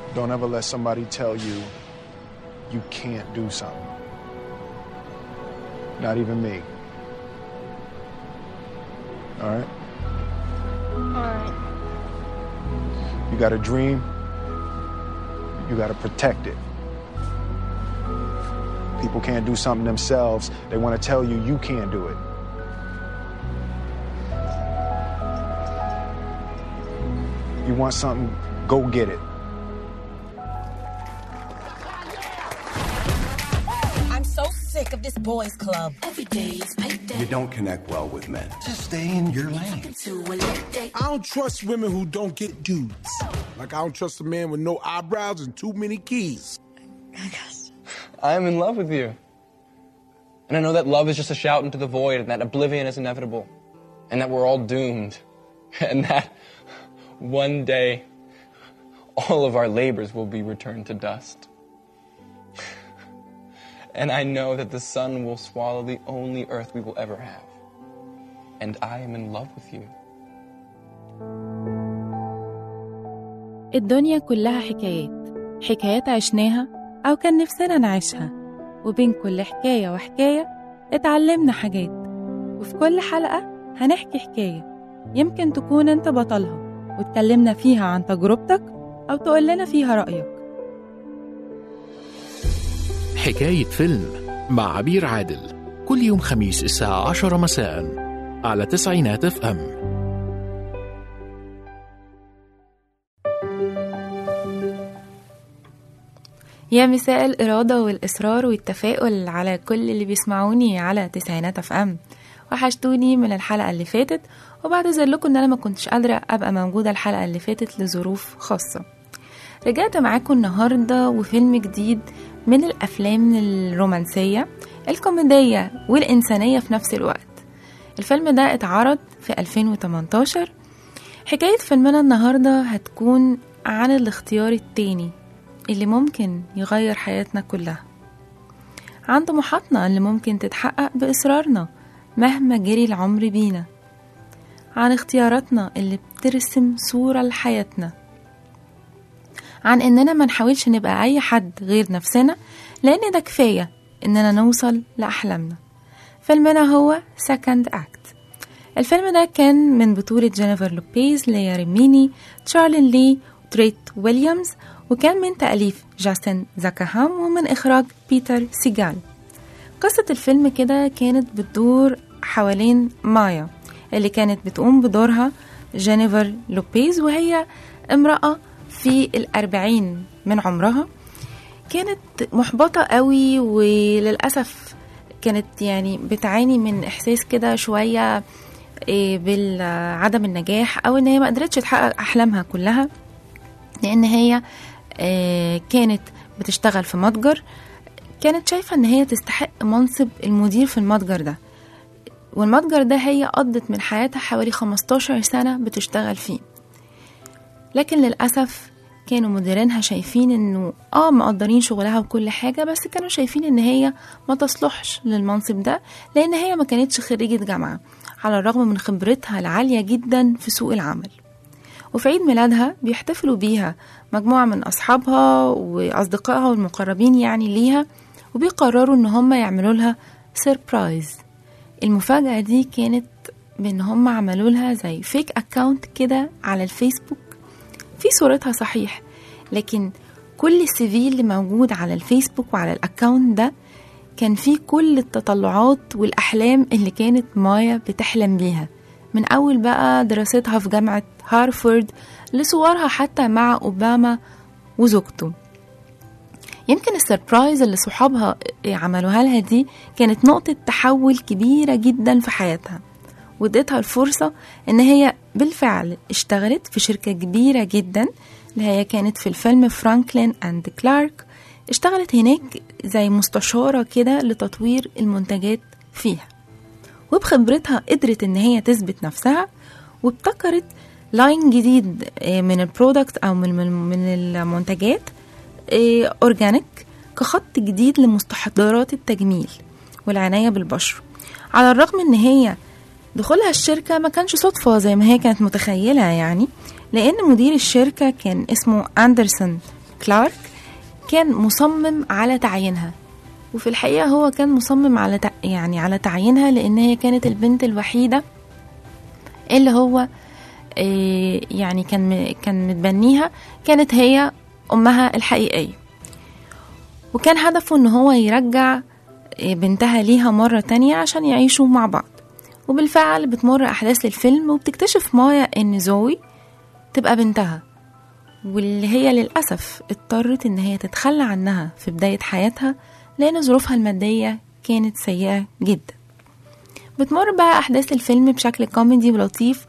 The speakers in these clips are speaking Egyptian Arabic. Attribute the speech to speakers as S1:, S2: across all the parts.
S1: Don't ever let somebody tell you you can't do something. Not even me. All right?
S2: Alright.
S1: You got a dream, you got to protect it. People can't do something themselves, they want to tell you you can't do it. You want something, go get it.
S3: I'm so sick of this boys club.
S4: Every day is payday.
S5: You don't connect well with men. Just stay in your lane.
S4: To a late day.
S6: I don't trust women who don't get dudes. Like I don't trust a man with no eyebrows and too many keys.
S7: I am in love with you. And I know that love is just a shout into the void and that oblivion is inevitable. And that we're all doomed. And that one day all of our labors will be returned to dust. And I know that the sun will swallow the only earth we will ever have. And I am in love with you.
S8: الدنيا كلها حكايات حكايات عشناها أو كان نفسنا نعيشها وبين كل حكاية وحكاية اتعلمنا حاجات وفي كل حلقة هنحكي حكاية يمكن تكون انت بطلها واتكلمنا فيها عن تجربتك أو تقول لنا فيها رأيك
S9: حكاية فيلم مع عبير عادل كل يوم خميس الساعة 10 مساء على تسعينات اف ام
S8: يا مساء الإرادة والإصرار والتفاؤل على كل اللي بيسمعوني على تسعينات اف ام وحشتوني من الحلقة اللي فاتت وبعتذر لكم ان انا ما كنتش قادرة ابقى موجودة الحلقة اللي فاتت لظروف خاصة رجعت معاكم النهاردة وفيلم جديد من الافلام الرومانسية الكوميدية والإنسانية في نفس الوقت الفيلم ده اتعرض في 2018 حكاية فيلمنا النهاردة هتكون عن الاختيار التاني اللي ممكن يغير حياتنا كلها عن طموحاتنا اللي ممكن تتحقق بإصرارنا مهما جري العمر بينا عن اختياراتنا اللي بترسم صورة لحياتنا عن إننا ما نحاولش نبقى أي حد غير نفسنا لأن ده كفاية إننا نوصل لأحلامنا فيلمنا هو Second Act الفيلم ده كان من بطولة جينيفر لوبيز ليا ريميني تشارلين لي تريت ويليامز وكان من تأليف جاستن زاكاهام ومن إخراج بيتر سيجال قصة الفيلم كده كانت بتدور حوالين مايا اللي كانت بتقوم بدورها جينيفر لوبيز وهي امرأة في الأربعين من عمرها كانت محبطة قوي وللأسف كانت يعني بتعاني من إحساس كده شوية إيه، بالعدم النجاح أو إن هي ما قدرتش تحقق أحلامها كلها لأن هي آه، كانت بتشتغل في متجر كانت شايفة إن هي تستحق منصب المدير في المتجر ده والمتجر ده هي قضت من حياتها حوالي 15 سنة بتشتغل فيه لكن للأسف كانوا مديرينها شايفين انه اه مقدرين شغلها وكل حاجة بس كانوا شايفين ان هي ما تصلحش للمنصب ده لان هي ما كانتش خريجة جامعة على الرغم من خبرتها العالية جدا في سوق العمل وفي عيد ميلادها بيحتفلوا بيها مجموعة من أصحابها وأصدقائها والمقربين يعني ليها وبيقرروا إن هم يعملوا لها سيربرايز المفاجأة دي كانت بإن هم عملوا لها زي فيك أكاونت كده على الفيسبوك في صورتها صحيح لكن كل السي في اللي موجود على الفيسبوك وعلى الأكاونت ده كان فيه كل التطلعات والأحلام اللي كانت مايا بتحلم بيها من أول بقى دراستها في جامعة هارفارد لصورها حتى مع أوباما وزوجته يمكن السربرايز اللي صحابها عملوها لها دي كانت نقطة تحول كبيرة جدا في حياتها واديتها الفرصة ان هي بالفعل اشتغلت في شركة كبيرة جدا اللي هي كانت في الفيلم فرانكلين اند كلارك اشتغلت هناك زي مستشارة كده لتطوير المنتجات فيها وبخبرتها قدرت ان هي تثبت نفسها وابتكرت لاين جديد آه، من البرودكت او من من من المنتجات آه، اورجانيك كخط جديد لمستحضرات التجميل والعناية بالبشرة على الرغم ان هي دخولها الشركة ما كانش صدفة زي ما هي كانت متخيلة يعني لأن مدير الشركة كان اسمه أندرسون كلارك كان مصمم على تعيينها وفي الحقيقة هو كان مصمم على تع... يعني على تعيينها لأن هي كانت البنت الوحيدة اللي هو آه، يعني كان م- كان متبنيها كانت هي أمها الحقيقية وكان هدفه إن هو يرجع آه، بنتها ليها مرة تانية عشان يعيشوا مع بعض وبالفعل بتمر أحداث الفيلم وبتكتشف مايا إن زوي تبقى بنتها واللي هي للأسف اضطرت إن هي تتخلى عنها في بداية حياتها لأن ظروفها المادية كانت سيئة جدا بتمر بقى أحداث الفيلم بشكل كوميدي ولطيف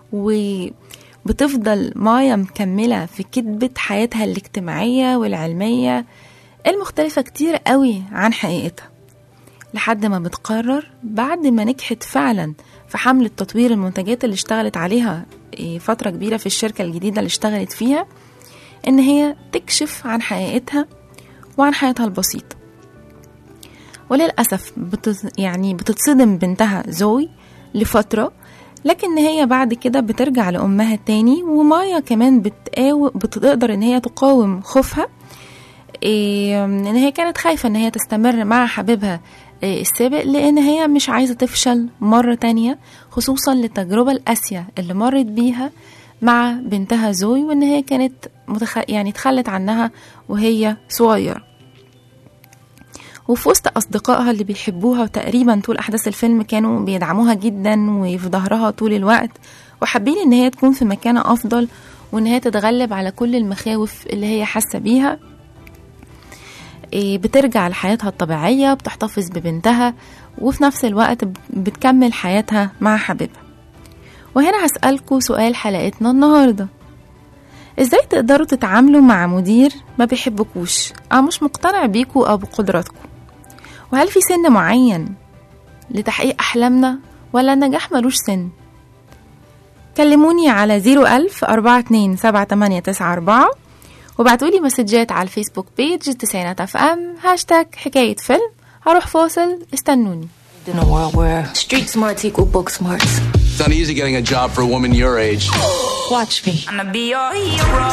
S8: وبتفضل مايا مكملة في كتبة حياتها الاجتماعية والعلمية المختلفة كتير قوي عن حقيقتها لحد ما بتقرر بعد ما نجحت فعلا في حملة تطوير المنتجات اللي اشتغلت عليها إيه، فترة كبيرة في الشركة الجديدة اللي اشتغلت فيها إن هي تكشف عن حقيقتها وعن حياتها البسيطة وللأسف بتز... يعني بتتصدم بنتها زوي لفترة لكن هي بعد كده بترجع لأمها تاني ومايا كمان بتقاو... بتقدر إن هي تقاوم خوفها إيه إن هي كانت خايفة إن هي تستمر مع حبيبها إيه السابق لأن هي مش عايزة تفشل مرة تانية خصوصا للتجربة القاسية اللي مرت بيها مع بنتها زوي وإن هي كانت متخ... يعني تخلت عنها وهي صغيرة وفي وسط أصدقائها اللي بيحبوها وتقريبا طول أحداث الفيلم كانوا بيدعموها جدا وفي ظهرها طول الوقت وحابين إن هي تكون في مكانة أفضل وإن هي تتغلب على كل المخاوف اللي هي حاسة بيها إيه، بترجع لحياتها الطبيعية بتحتفظ ببنتها وفي نفس الوقت ب- بتكمل حياتها مع حبيبها وهنا هسألكوا سؤال حلقتنا النهاردة ازاي تقدروا تتعاملوا مع مدير ما بيحبكوش او مش مقتنع بيكوا او بقدراتكم وهل في سن معين لتحقيق احلامنا ولا النجاح ملوش سن كلموني على 01000 427 وبعتولي مسجات على الفيسبوك بيج تسعينات اف ام هاشتاج حكاية فيلم هروح فاصل استنوني
S4: In a world where street smarts equal book smarts.
S10: It's not easy getting a job for a woman your age.
S4: Watch me.
S3: I'ma be your hero.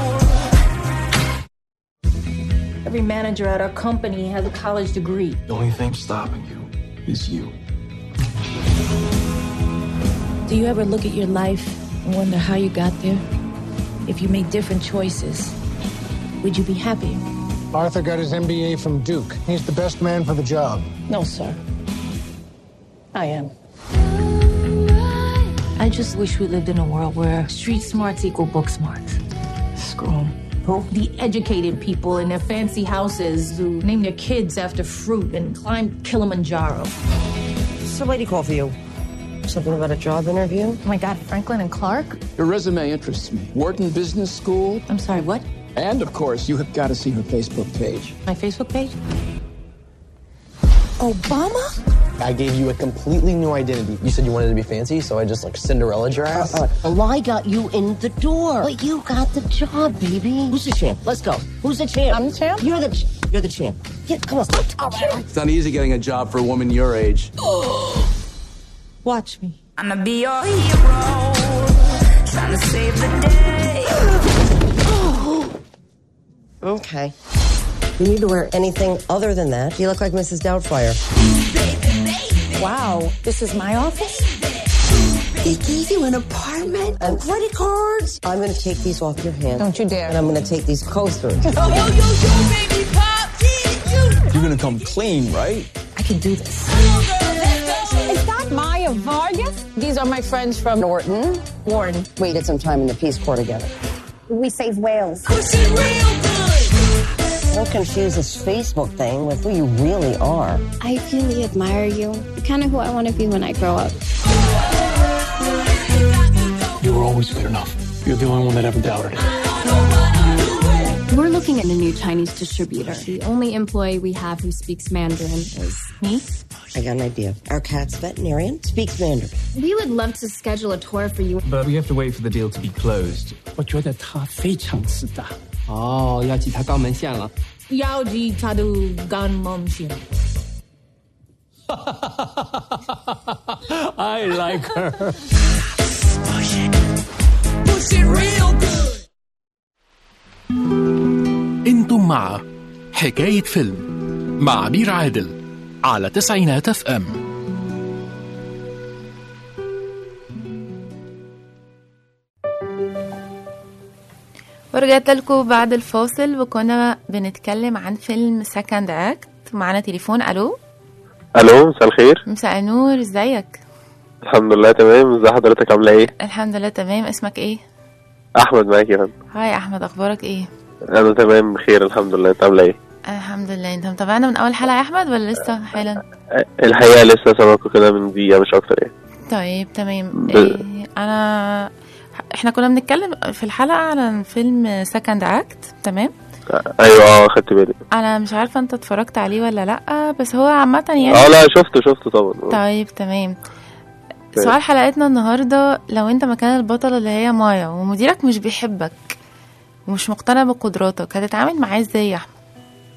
S11: Every manager at our company has a college degree.
S5: The only thing stopping you is you.
S11: Do you ever look at your life and wonder how you got there? If you made different choices, would you be happier?
S12: Arthur got his MBA from Duke. He's the best man for the job.
S11: No, sir. I am. I just wish we lived in a world where street smarts equal book smarts. Screw 'em. Who? The educated people in their fancy houses who name their kids after fruit and climb Kilimanjaro.
S13: So, lady call for you. Something about a job interview?
S11: Oh my God, Franklin and Clark?
S10: Your resume interests me. Wharton Business School.
S11: I'm sorry, what?
S10: And of course, you have got to see her Facebook page.
S11: My Facebook page? Obama?
S7: I gave you a completely new identity. You said you wanted to be fancy, so I just like Cinderella your ass.
S13: Well, I got you in the door. But you got the job, baby. Who's the champ? Let's go. Who's the champ?
S11: I'm the champ?
S13: You're the ch- you're the champ. Yeah, come on.
S10: It's not easy getting a job for a woman your age.
S11: Watch me.
S3: I'ma be your hero. Trying to save the day.
S13: Okay. You need to wear anything other than that. You look like Mrs. Doubtfire.
S11: Wow, this is my office?
S13: They gave you an apartment and credit cards. I'm going to take these off your hands.
S11: Don't you dare.
S13: And I'm going to take these coasters.
S3: Yo, yo, yo, baby pop, you.
S10: You're gonna come clean, right?
S11: I can do this. Is that Maya Vargas? These are my friends from
S13: Norton,
S11: Warren.
S13: we did some time in the Peace Corps together.
S11: We save whales.
S3: Push it real good.
S13: Don't confuse this Facebook thing with who you really are.
S2: I really admire you. You're kind of who I want to be when I grow up.
S9: You were always good enough. You're the only one that ever doubted it.
S2: We're looking at a new Chinese distributor. The only employee we have who speaks Mandarin is me.
S13: I got an idea. Our cat's veterinarian speaks Mandarin.
S2: We would love to schedule a tour for you.
S14: But we have to wait for the deal to be closed.
S9: 我觉得他非常自大。
S7: 哦，要挤他肛门线了。
S11: Yaoji Tadu Gan Mom Shin.
S9: I like her.
S3: Push it real good.
S9: انتم مع حكاية فيلم مع عبير عادل على تسعينات اف ام
S8: ورجعت لكم بعد الفاصل وكنا بنتكلم عن فيلم سكند اكت معانا تليفون الو
S15: الو مساء الخير
S8: مساء النور ازيك
S15: الحمد لله تمام ازي حضرتك عامله ايه
S8: الحمد لله تمام اسمك ايه
S15: احمد معاك يا فندم
S8: هاي احمد اخبارك ايه
S15: انا تمام بخير الحمد لله انت عامله ايه
S8: الحمد لله انت متابعنا من اول حلقه يا احمد ولا لسه حالا
S15: الحقيقه لسه سامعكم كده من دقيقه مش اكتر يعني
S8: طيب تمام
S15: ب-
S8: إيه انا احنا كنا بنتكلم في الحلقه عن فيلم سكند اكت تمام
S15: ايوه اه خدت بالي
S8: انا مش عارفه انت اتفرجت عليه ولا لا بس هو عامه يعني
S15: اه لا شفته شفته طبعا
S8: طيب تمام سؤال حلقتنا النهارده لو انت مكان البطله اللي هي مايا ومديرك مش بيحبك ومش مقتنع بقدراتك هتتعامل معاه ازاي يا احمد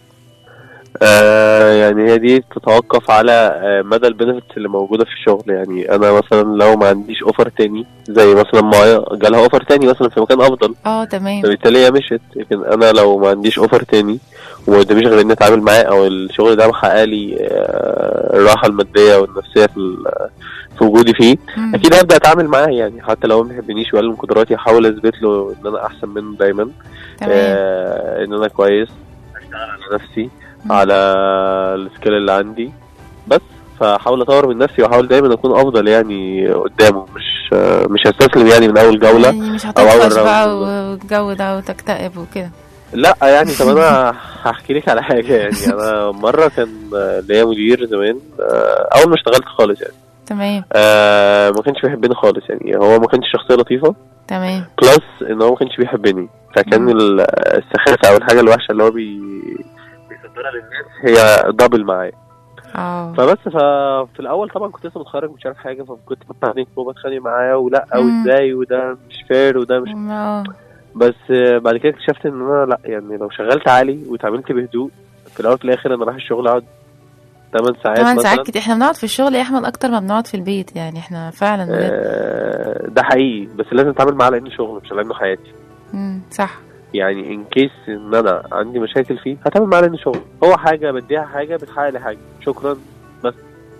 S15: آه يعني هي دي تتوقف على آه مدى البنفيتس اللي موجوده في الشغل يعني انا مثلا لو ما عنديش اوفر تاني زي مثلا معايا جالها اوفر تاني مثلا في مكان افضل
S8: اه تمام
S15: فبالتالي هي مشيت لكن انا لو ما عنديش اوفر تاني وما قداميش غير اني اتعامل معاه او الشغل ده محقق لي آه، الراحه الماديه والنفسيه في ال- في وجودي فيه
S8: مم.
S15: اكيد هبدا اتعامل معاه يعني حتى لو ما بيحبنيش ويقلل من قدراتي احاول اثبت له ان انا احسن منه دايما
S8: تمام.
S15: آه ان انا كويس اشتغل على نفسي على السكيل اللي عندي بس فاحاول اطور من نفسي واحاول دايما اكون افضل يعني قدامه مش آه، مش هستسلم يعني من اول جوله
S8: يعني مش
S15: أو أول
S8: هتطفش
S15: راوند.
S8: بقى والجو ده وتكتئب وكده
S15: لا يعني طب انا هحكي لك على حاجه يعني انا مره كان آه، ليا مدير زمان آه، اول ما اشتغلت خالص يعني
S8: تمام
S15: آه، ما كانش بيحبني خالص يعني هو ما كانش شخصيه لطيفه
S8: تمام
S15: بلس ان هو ما كانش بيحبني فكان ال- السخافه او الحاجه الوحشه اللي هو بي بيصدرها للناس هي دبل معايا
S8: اه
S15: فبس ففي الاول طبعا كنت لسه متخرج مش عارف حاجه فكنت بتخانق وبتخانق معاه ولا
S8: مم.
S15: وازاي وده مش فير وده مش
S8: اه
S15: بس آه، بعد كده اكتشفت ان انا لا يعني لو شغلت عالي واتعاملت بهدوء في الاول وفي الاخر انا رايح الشغل اقعد 8 ساعات
S8: 8
S15: مثلا
S8: ساعات كتير احنا بنقعد في الشغل يا احمد اكتر ما بنقعد في البيت يعني احنا فعلا بجد
S15: آه، ده حقيقي بس لازم اتعامل معاه على انه شغل مش على انه حياتي
S8: مم، صح
S15: يعني ان كيس ان انا عندي مشاكل فيه هتعامل معاه على انه شغل هو حاجه بديها حاجه بتحقق لي حاجه شكرا بس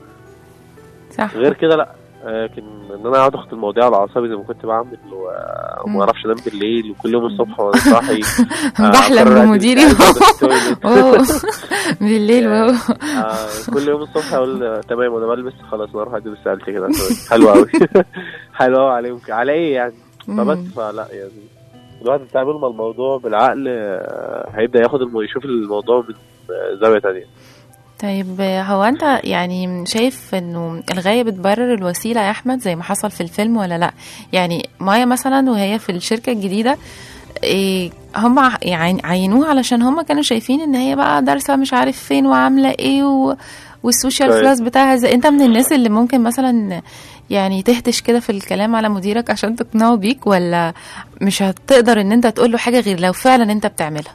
S8: صح
S15: غير كده لا لكن ان انا اقعد اخد المواضيع على اعصابي زي ما كنت بعمل و- وما اعرفش انام بالليل وكل يوم الصبح وانا صاحي آه،
S8: بحلم
S15: أقرر أقدم
S8: بمديري
S15: استقالة من
S8: وهو
S15: التويليت.
S8: بالليل وهو
S15: آه، كل يوم الصبح اقول آه، تمام وانا بلبس خلاص انا اروح اقدم استقالتي كده حلو قوي حلو قوي عليهم على ايه يعني فبس
S8: مم.
S15: فلا يعني الواحد يتعامل مع الموضوع بالعقل آه، هيبدا ياخد الم... يشوف الموضوع من آه، زاويه تانية
S8: طيب هو انت يعني شايف انه الغاية بتبرر الوسيلة يا احمد زي ما حصل في الفيلم ولا لا يعني مايا مثلا وهي في الشركة الجديدة إيه هم ع- يعني عينوها علشان هم كانوا شايفين ان هي بقى دارسة مش عارف فين وعاملة ايه و... والسوشيال
S15: طيب.
S8: كلاس بتاعها زي انت من الناس اللي ممكن مثلا يعني تهتش كده في الكلام على مديرك عشان تقنعه بيك ولا مش هتقدر ان انت تقول له حاجة غير لو فعلا انت بتعملها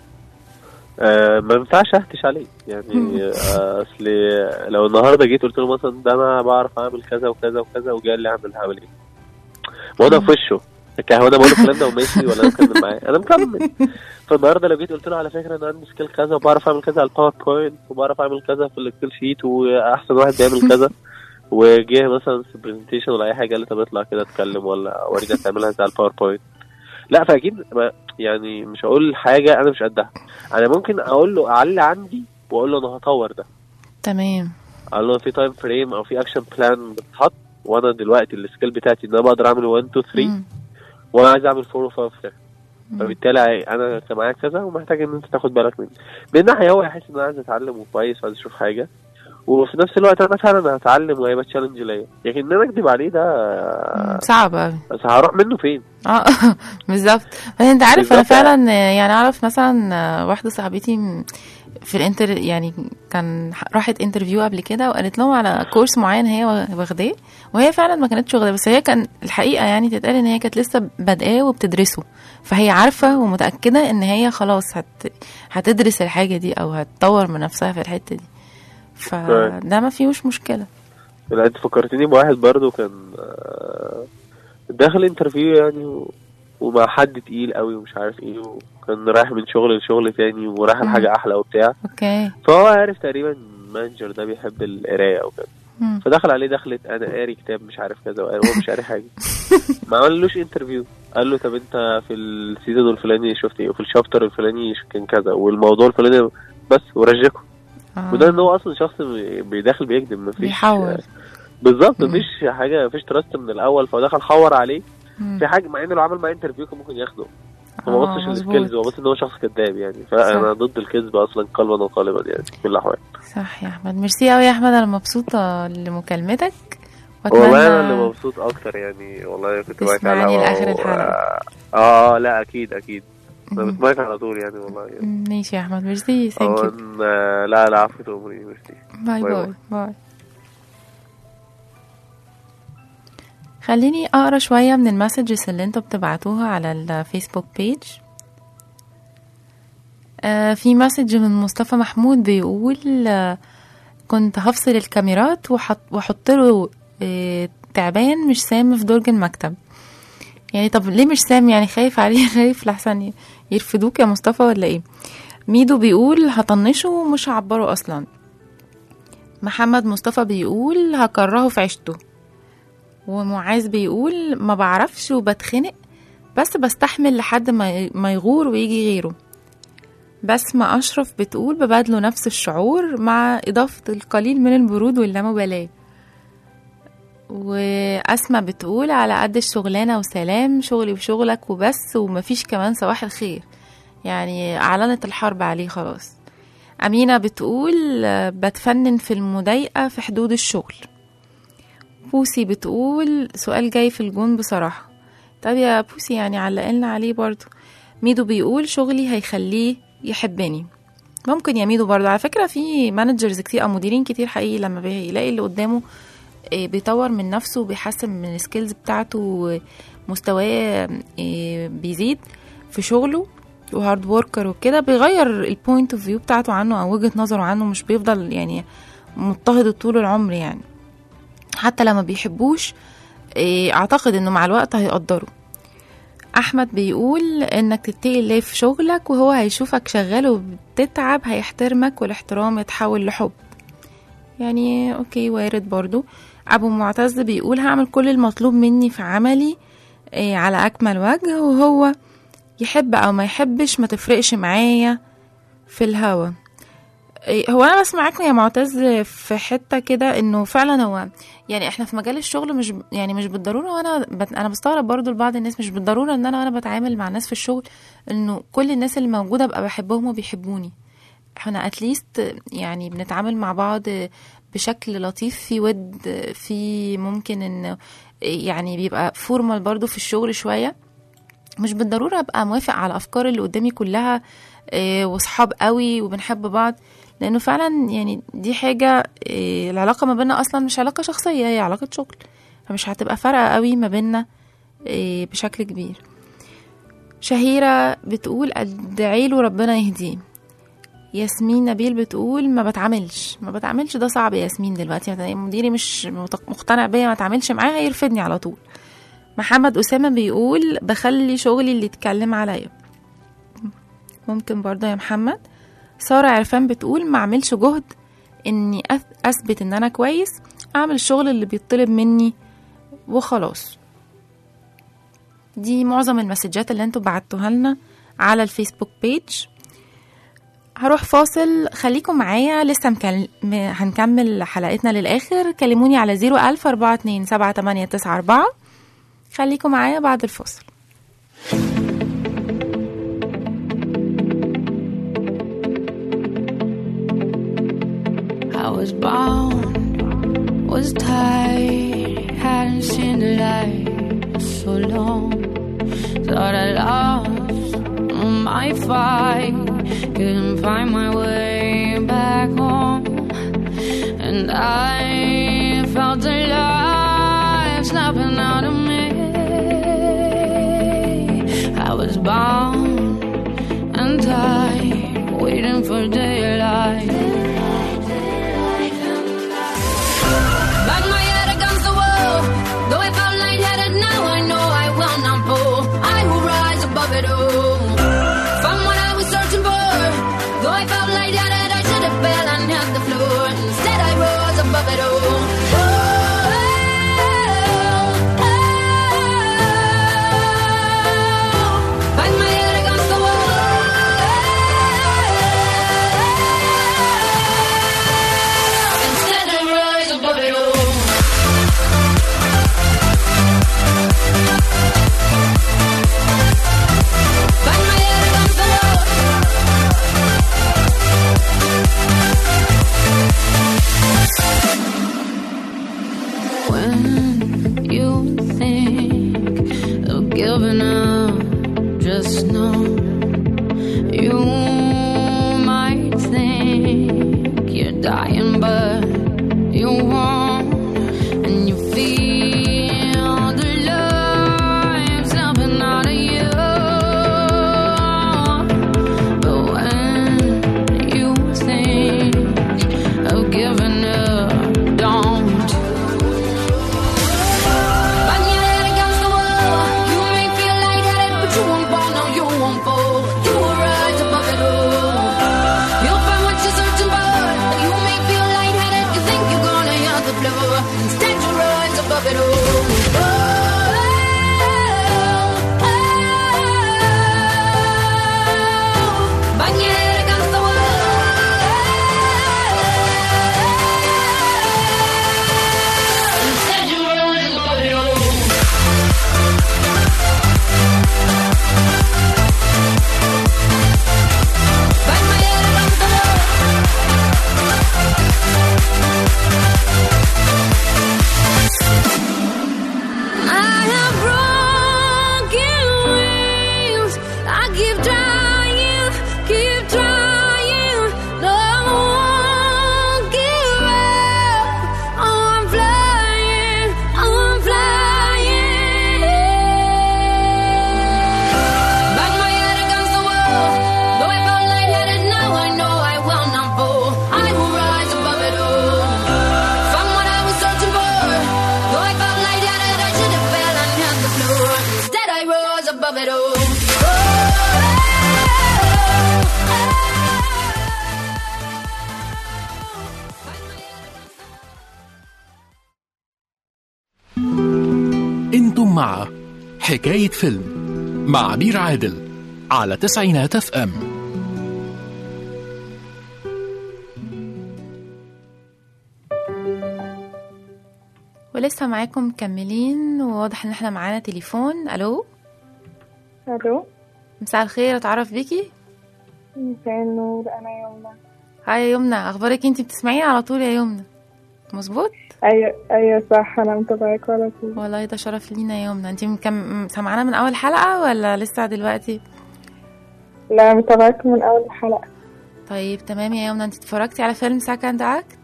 S15: آه ما ينفعش اهتش عليه يعني آه اصل لو النهارده جيت قلت له مثلا ده انا بعرف اعمل كذا وكذا وكذا وجاي لي اعمل هعمل ايه ما هو ده في وشه لكن هو انا بقول له الكلام ده وماشي ولا انا مكمل معاه انا مكمل فالنهارده لو جيت قلت له على فكره انا عندي سكيل كذا وبعرف اعمل كذا على الباوربوينت وبعرف اعمل كذا في الاكسل شيت واحسن واحد بيعمل كذا وجه مثلا في برزنتيشن ولا اي حاجه قال لي طب اطلع كده اتكلم ولا وريني تعملها زي على الباوربوينت لا فاكيد ما يعني مش هقول حاجه انا مش قدها انا ممكن اقول له اعلي عندي واقول له انا هطور ده
S8: تمام
S15: اقول له في تايم فريم او في اكشن بلان بتتحط وانا دلوقتي السكيل بتاعتي ان انا بقدر اعمل 1 2 3
S8: مم.
S15: وانا عايز اعمل 4 و 5 كده فبالتالي انا كان معايا كذا ومحتاج ان انت تاخد بالك مني من ناحيه هو يحس ان انا عايز اتعلم وكويس وعايز اشوف حاجه وفي نفس الوقت انا فعلا هتعلم وهيبقى تشالنج ليا لكن ان انا اكذب عليه ده
S8: صعب أوي.
S15: بس هروح منه فين؟
S8: اه بالظبط بس انت عارف انا
S15: بالظبط.
S8: فعلا يعني اعرف مثلا واحده صاحبتي م- في الانتر يعني كان راحت انترفيو قبل كده وقالت لهم على كورس معين هي واخداه وهي فعلا ما كانتش واخداه بس هي كان الحقيقه يعني تتقال ان هي كانت لسه بادئاه وبتدرسه فهي عارفه ومتاكده ان هي خلاص هت هتدرس الحاجه دي او هتطور من نفسها في الحته دي فده ما فيهوش مشكله
S15: لا انت فكرتني بواحد برضو كان آه، داخل انترفيو يعني و- ومع حد تقيل قوي ومش عارف ايه وكان رايح من شغل لشغل تاني ورايح لحاجه احلى وبتاع
S8: اوكي
S15: فهو عارف تقريبا المانجر ده بيحب القرايه وكده
S8: مم.
S15: فدخل عليه دخلت انا قاري كتاب مش عارف كذا وقاري هو مش قاري حاجه ما عملوش انترفيو قال له طب انت في السيزون الفلاني شفت ايه وفي الشابتر الفلاني كان كذا والموضوع الفلاني بس ورجكه
S8: آه.
S15: وده ان هو اصلا شخص بيداخل بيكذب مفيش
S8: بيحور
S15: بالظبط مفيش حاجه مفيش تراست من الاول فدخل حور عليه
S8: مم.
S15: في حاجه مع انه لو عمل معاه انترفيو كان ممكن ياخده هو
S8: آه،
S15: ما بصش
S8: مظبوط.
S15: السكيلز هو بص ان هو شخص كذاب يعني فانا ضد الكذب اصلا قلبا وقالبا يعني في كل الاحوال
S8: صح يا احمد ميرسي قوي يا احمد انا مبسوطه لمكالمتك
S15: والله انا اللي مبسوط اكتر يعني والله كنت معاك على
S8: تسمعني
S15: الهوا
S8: لآخر
S15: و-
S8: الحلقة.
S15: اه لا اكيد اكيد انا بسمعك على طول يعني والله يعني
S8: ماشي يا احمد ميرسي ثانك
S15: هو
S8: يو
S15: إن- لا لا عفو امري ميرسي
S8: باي باي باي خليني اقرا شويه من المسجز اللي انتوا بتبعتوها على الفيسبوك بيج آه في مسج من مصطفى محمود بيقول آه كنت هفصل الكاميرات وحط واحط له آه تعبان مش سام في درج المكتب يعني طب ليه مش سام يعني خايف عليه خايف لحسن ي- يرفدوك يا مصطفى ولا ايه ميدو بيقول هطنشه ومش هعبره اصلا محمد مصطفى بيقول هكرهه في عيشته ومعاذ بيقول ما بعرفش وبتخنق بس بستحمل لحد ما ما يغور ويجي غيره بسمة أشرف بتقول ببادله نفس الشعور مع إضافة القليل من البرود واللامبالاة وأسمة بتقول على قد الشغلانة وسلام شغلي وشغلك وبس ومفيش كمان صباح الخير يعني أعلنت الحرب عليه خلاص أمينة بتقول آه، بتفنن في المضايقة في حدود الشغل بوسي بتقول سؤال جاي في الجون بصراحة طب يا بوسي يعني علقلنا عليه برضو ميدو بيقول شغلي هيخليه يحبني ممكن يا ميدو برضو على فكرة في مانجرز كتير أو مديرين كتير حقيقي لما بيلاقي اللي قدامه آه، بيطور من نفسه وبيحسن من السكيلز بتاعته مستواه آه، بيزيد في شغله وهارد وركر وكده بيغير البوينت اوف فيو بتاعته عنه او وجهة نظره عنه مش بيفضل يعني مضطهد طول العمر يعني حتى لما بيحبوش إيه، اعتقد انه مع الوقت هيقدروا احمد بيقول انك تتقي الله في شغلك وهو هيشوفك شغال وبتتعب هيحترمك والاحترام يتحول لحب يعني اوكي وارد برضو ابو معتز بيقول هعمل كل المطلوب مني في عملي إيه، على اكمل وجه وهو يحب او ما يحبش ما تفرقش معايا في الهوا إيه، هو انا بس معاكم يا معتز في حته كده انه فعلا هو يعني احنا في مجال الشغل مش يعني مش بالضروره وانا بت انا بستغرب برضو لبعض الناس مش بالضروره ان انا وانا بتعامل مع الناس في الشغل انه كل الناس اللي موجوده ابقى بحبهم وبيحبوني احنا اتليست يعني بنتعامل مع بعض بشكل لطيف في ود في ممكن ان يعني بيبقى فورمال برضو في الشغل شويه مش بالضروره ابقى موافق على الافكار اللي قدامي كلها إيه، وصحاب قوي وبنحب بعض لانه فعلا يعني دي حاجه إيه، العلاقه ما بيننا اصلا مش علاقه شخصيه هي علاقه شغل فمش هتبقى فارقه قوي ما بيننا إيه، بشكل كبير شهيره بتقول ادعي له ربنا يهديه ياسمين نبيل بتقول ما بتعاملش ما بتعاملش ده صعب يا ياسمين دلوقتي يعني مديري مش مت- مقتنع بيا ما اتعاملش معاه هيرفدني على طول محمد أسامة بيقول بخلي شغلي اللي يتكلم عليا ممكن برضه يا محمد سارة عرفان بتقول ما اعملش جهد اني أث- اثبت ان انا كويس اعمل الشغل اللي بيطلب مني وخلاص دي معظم المسجات اللي انتوا بعتوها لنا على الفيسبوك بيج هروح فاصل خليكم معايا لسه مكل... م... هنكمل حلقتنا للآخر كلموني على 01000 42 7894 خليكم معايا بعد الفاصل
S3: I was bound, was tied, hadn't seen the light for so long. Thought I lost my fight, couldn't find my way back home. And I felt the life snapping out of me. I was bound and tied, waiting for daylight. Bang my head against the wall. Though I felt lightheaded, now I know I will not fall. I will rise.
S16: dying, but you won't, and you feel the life slipping out of you. But when you think of giving up, don't. Bang your head against the wall. You may feel lightheaded, but you won't fall. No, you won't fall. You will rise above it all. You'll find what you're searching for. You may feel lightheaded. You think you're gonna hit the floor. Instead, you rise above it all. Oh, bang your head against the wall. Instead, you rise above it all. I have broken wings. I keep trying, keep trying. No, I won't give up. Oh, I'm flying, oh, I'm flying. Bang my head against the wall. Though I felt lightheaded, now I know I will not fall. I will rise above it all. Found what I was searching for. Though I felt lightheaded, I should have fell and hit the floor. Instead, I rose above it all.
S9: انتم مع حكاية فيلم مع عبير عادل على تسعينات اف ام
S8: ولسه معاكم مكملين وواضح ان احنا معانا تليفون الو
S17: الو
S8: مساء الخير اتعرف بيكي
S17: مساء النور انا يمنى
S8: هاي يا يمنى اخبارك انتي بتسمعيني على طول يا يمنى مظبوط
S17: ايوه ايوه صح انا متابعاك على طول
S8: والله ده شرف لينا يا يمنى انتي مكم... سامعانا من اول حلقه ولا لسه دلوقتي
S17: لا متابعاك من اول حلقه
S8: طيب تمام يا يمنى انتي اتفرجتي على فيلم سكند اكت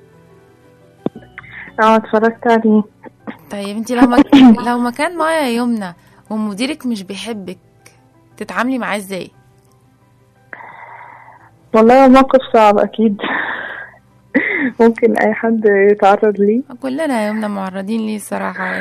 S17: اه اتفرجت عليه
S8: طيب انتي لو مك... لو مكان مايا يا يمنى ومديرك مش بيحبك تتعاملي معاه ازاي
S17: والله موقف صعب اكيد ممكن اي حد يتعرض ليه
S8: كلنا يا يمنى معرضين ليه الصراحه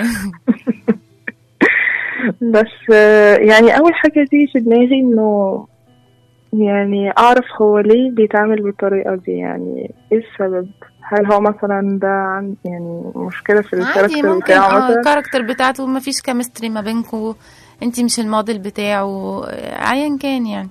S17: بس آه، يعني اول حاجه دي في دماغي انه يعني اعرف هو ليه بيتعامل بالطريقه دي يعني ايه السبب هل هو مثلا ده عن يعني مشكله في
S8: عادي
S17: الكاركتر
S8: ممكن
S17: بتاعه
S8: اه
S17: مثلا
S8: الكاركتر بتاعته ما فيش كيمستري ما بينكم انتي مش الموديل بتاعه ايا كان يعني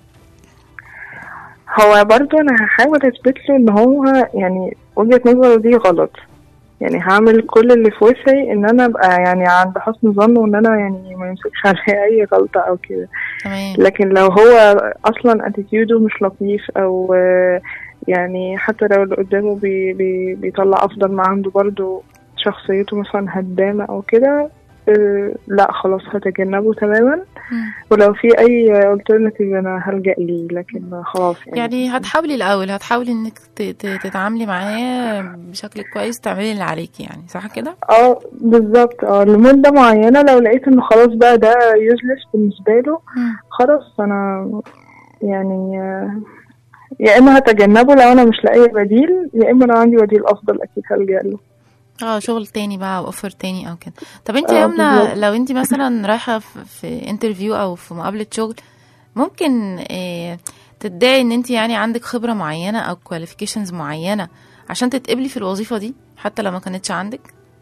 S17: هو برضو انا هحاول اثبت له ان هو يعني وجهة نظره دي غلط يعني هعمل كل اللي في وسعي ان انا ابقى يعني عند حسن ظنه وان انا يعني ما يمسكش عليا اي غلطة او كده
S8: تمام
S17: لكن لو هو اصلا اتيتيودو مش لطيف او آه، يعني حتى لو اللي قدامه بي بي بيطلع افضل ما عنده برضو شخصيته مثلا هدامة او كده آه، لا خلاص هتجنبه تماما ولو في اي alternative انا هلجأ ليه لكن خلاص يعني,
S8: يعني هتحاولي الاول هتحاولي انك ت- ت- تتعاملي معاه بشكل كويس تعملي اللي عليكي يعني صح كده
S17: اه بالظبط اه لمدة معينة لو لقيت انه خلاص بقى ده يوزلس بالنسبة له خلاص انا يعني آه، يا اما هتجنبه لو انا مش لاقيه بديل يا اما لو عندي بديل افضل اكيد هلجأ له
S8: اه شغل تاني بقى او اوفر تاني او كده طب انت
S17: آه،
S8: يا يمنى
S17: بالظبط.
S8: لو انت مثلا رايحه في, في انترفيو او في مقابله شغل ممكن اه تدعي ان انت يعني عندك خبره معينه او كواليفيكيشنز معينه عشان تتقبلي في الوظيفه دي حتى لو ما كانتش عندك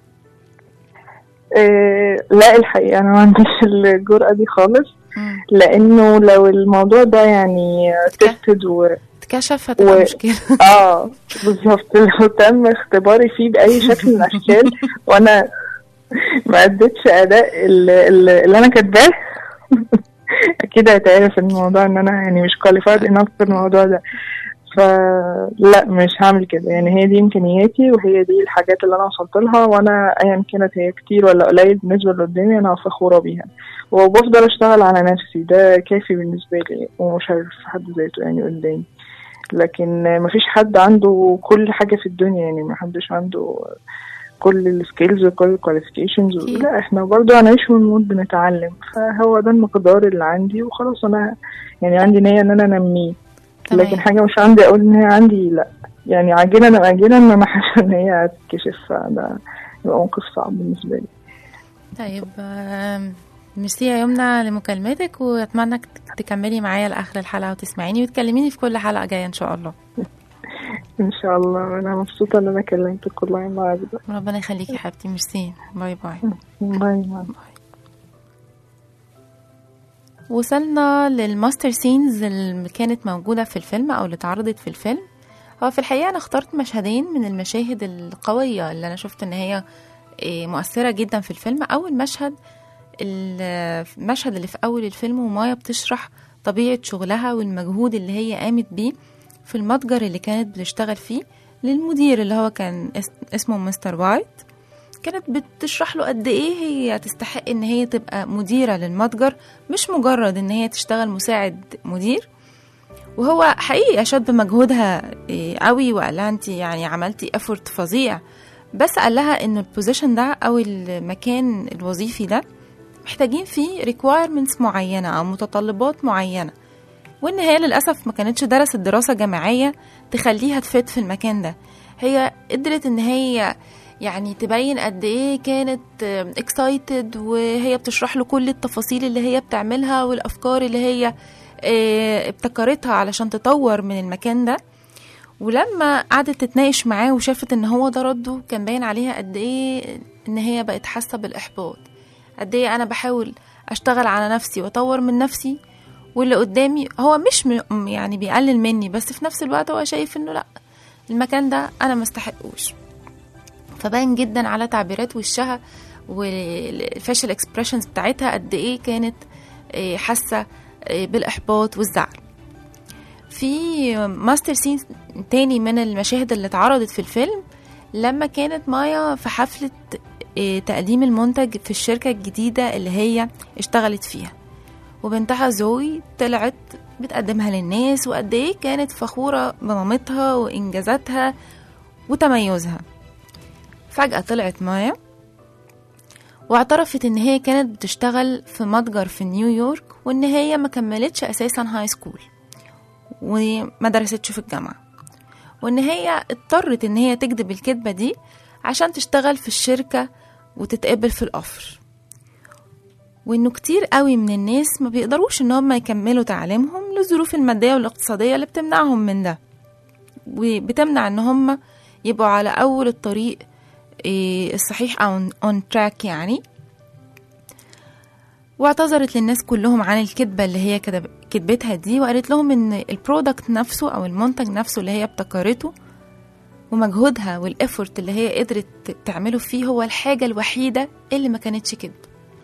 S17: آه لا الحقيقة أنا ما عنديش الجرأة دي خالص لأنه لو الموضوع ده يعني تستد و
S8: اتكشف هتبقى مشكله
S17: اه بالظبط لو تم اختباري فيه بأي شكل من الأشكال وأنا ما أديتش أداء اللي, اللي أنا كاتباه أكيد هيتعرف الموضوع إن أنا يعني مش كواليفايد إنف في الموضوع ده فلا مش هعمل كده يعني هي دي امكانياتي وهي دي الحاجات اللي انا وصلت لها وانا ايا كانت هي كتير ولا قليل بالنسبه اللي قدامي انا فخوره بيها وبفضل اشتغل على نفسي ده كافي بالنسبه لي ومشرف في حد ذاته يعني قدامي لكن مفيش حد عنده كل حاجة في الدنيا يعني محدش عنده كل السكيلز وكل الكواليفيكيشنز لا احنا برضو هنعيش ونموت بنتعلم فهو ده المقدار اللي عندي وخلاص انا يعني عندي نية ان انا انميه لكن حاجة مش عندي اقول ان هي عندي لا يعني عاجلا ام اجلا انا حاسة ان هي هتتكشف فده يبقى موقف صعب بالنسبة لي
S8: طيب آم، ميرسي يا يمنى لمكالمتك واتمنى انك تكملي معايا لاخر الحلقه وتسمعيني وتكلميني في كل حلقه جايه ان شاء الله
S17: ان شاء الله انا مبسوطة ان انا كلمتك والله النهارده
S8: ربنا يخليكي يا حبيبتي ميرسي باي باي
S17: باي باي
S8: وصلنا للماستر سينز اللي كانت موجودة في الفيلم أو اللي اتعرضت في الفيلم هو في الحقيقة أنا اخترت مشهدين من المشاهد القوية اللي أنا شفت إن هي إيه، مؤثرة جدا في الفيلم أول مشهد المشهد اللي في أول الفيلم ومايا بتشرح طبيعة شغلها والمجهود اللي هي قامت بيه في المتجر اللي كانت بتشتغل فيه للمدير اللي هو كان اس- اسمه مستر وايت كانت بتشرح له قد ايه هي تستحق ان هي تبقى مديرة للمتجر مش مجرد ان هي تشتغل مساعد مدير وهو حقيقي اشاد بمجهودها إيه، قوي وقال لها انت يعني عملتي افورت فظيع بس قال لها ان البوزيشن ده او المكان الوظيفي ده محتاجين فيه requirements معينة او متطلبات معينة وان هي للاسف ما كانتش درست دراسة جامعية تخليها تفيد في المكان ده هي قدرت ان هي يعني تبين قد ايه كانت اكسايتد وهي بتشرح له كل التفاصيل اللي هي بتعملها والافكار اللي هي آه، ابتكرتها علشان تطور من المكان ده ولما قعدت تتناقش معاه وشافت ان هو ده رده كان باين عليها قد ايه ان هي بقت حاسه بالاحباط قد ايه انا بحاول اشتغل على نفسي واطور من نفسي واللي قدامي هو مش م- يعني بيقلل مني بس في نفس الوقت هو شايف انه لا المكان ده انا مستحقوش فباين جدا على تعبيرات وشها والفاشل اكسبريشنز بتاعتها قد ايه كانت آه، حاسه آه، بالاحباط والزعل في ماستر سين تاني من المشاهد اللي اتعرضت في الفيلم لما كانت مايا في حفلة آه، تقديم المنتج في الشركة الجديدة اللي هي اشتغلت فيها وبنتها زوي طلعت بتقدمها للناس وقد ايه كانت فخورة بمامتها وإنجازاتها وتميزها فجأة طلعت مايا واعترفت ان هي كانت بتشتغل في متجر في نيويورك وان هي ما كملتش اساسا هاي سكول وما درستش في الجامعة وان هي اضطرت ان هي تكذب الكذبة دي عشان تشتغل في الشركة وتتقبل في القفر وانه كتير قوي من الناس ما بيقدروش ان هم يكملوا تعليمهم للظروف المادية والاقتصادية اللي بتمنعهم من ده وبتمنع ان هم يبقوا على اول الطريق إيه، الصحيح او اون تراك يعني واعتذرت للناس كلهم عن الكذبة اللي هي كدب- كدبتها دي وقالت لهم ان البرودكت نفسه او المنتج نفسه اللي هي ابتكرته ومجهودها والافورت اللي هي قدرت تعمله فيه هو الحاجة الوحيدة اللي ما كانتش كذب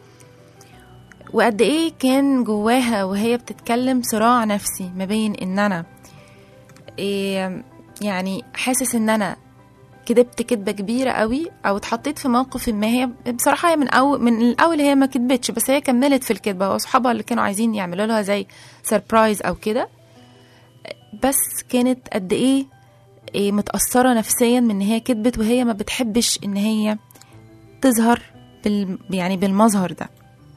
S8: وقد ايه كان جواها وهي بتتكلم صراع نفسي ما بين ان انا إيه يعني حاسس ان انا كدبت كدبة كبيرة قوي او اتحطيت في موقف ما هي بصراحة هي من أول من الاول هي ما كدبتش بس هي كملت في الكدبة واصحابها اللي كانوا عايزين يعملوا لها زي سربرايز او كده بس كانت قد ايه إيه متأثرة نفسيا من ان هي كدبت وهي ما بتحبش ان هي تظهر بال يعني بالمظهر ده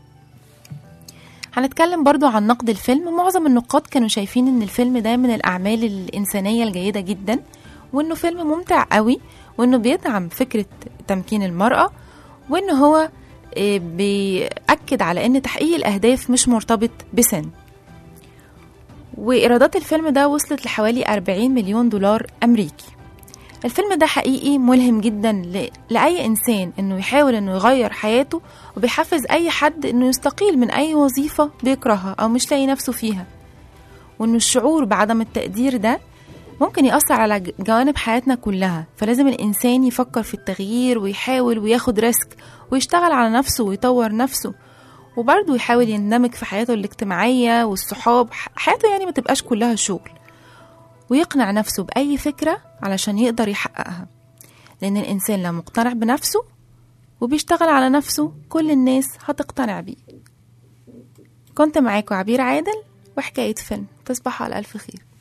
S8: هنتكلم برضو عن نقد الفيلم معظم النقاد كانوا شايفين ان الفيلم ده من الاعمال الانسانية الجيدة جدا وانه فيلم ممتع قوي وانه بيدعم فكرة تمكين المرأة وان هو آه، بيأكد على ان تحقيق الاهداف مش مرتبط بسن وإيرادات الفيلم ده وصلت لحوالي 40 مليون دولار أمريكي الفيلم ده حقيقي ملهم جدا ل... لأي إنسان إنه يحاول إنه يغير حياته وبيحفز أي حد إنه يستقيل من أي وظيفة بيكرهها أو مش لاقي نفسه فيها وإنه الشعور بعدم التقدير ده ممكن يأثر على ج- جوانب حياتنا كلها فلازم الإنسان يفكر في التغيير ويحاول وياخد ريسك ويشتغل على نفسه ويطور نفسه وبرضه يحاول يندمج في حياته الاجتماعية والصحاب ح- حياته يعني ما تبقاش كلها شغل ويقنع نفسه بأي فكرة علشان يقدر يحققها لأن الإنسان لو مقتنع بنفسه وبيشتغل على نفسه كل الناس هتقتنع بيه كنت معاكم عبير عادل وحكاية فيلم تصبحوا على ألف خير